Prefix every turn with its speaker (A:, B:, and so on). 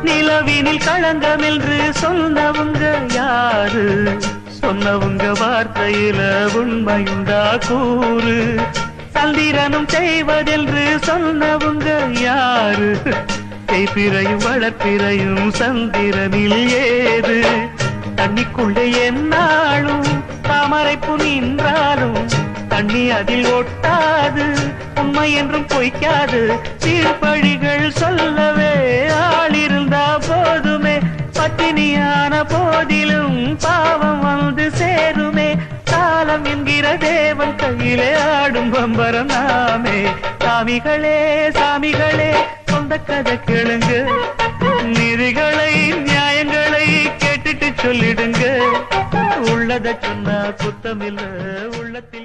A: நிலவினில் களங்கம் என்று சொன்னவங்க யாரு சொன்னவங்க வார்த்தையில உண்மையுண்டா கூறு சந்திரனும் செய்வதென்று சொன்னவங்க யாரு தேய்பிரையும் வளர்ப்பிறையும் சந்திரனில் ஏது தண்ணிக்குள்ளே என்னாலும் தாமரைப்பு நின்றாலும் தண்ணி அதில் ஒட்டாது உண்மை என்றும் பொய்க்காது தீர்ப்பழிகள் சொல்லவே ஆள் இருந்தா போதுமே பட்டினியான போதிலும் பாவம் வந்து சேருமே காலம் என்கிற தேவன் கையிலே ஆடும் பம்பரம் நாமே சாமிகளே சாமிகளே சொந்த கதை கேளுங்க நிதிகளை நியாயங்களை கேட்டுட்டு சொல்லிடுங்க உள்ளத சொன்னா குத்தமில்ல உள்ளத்தில்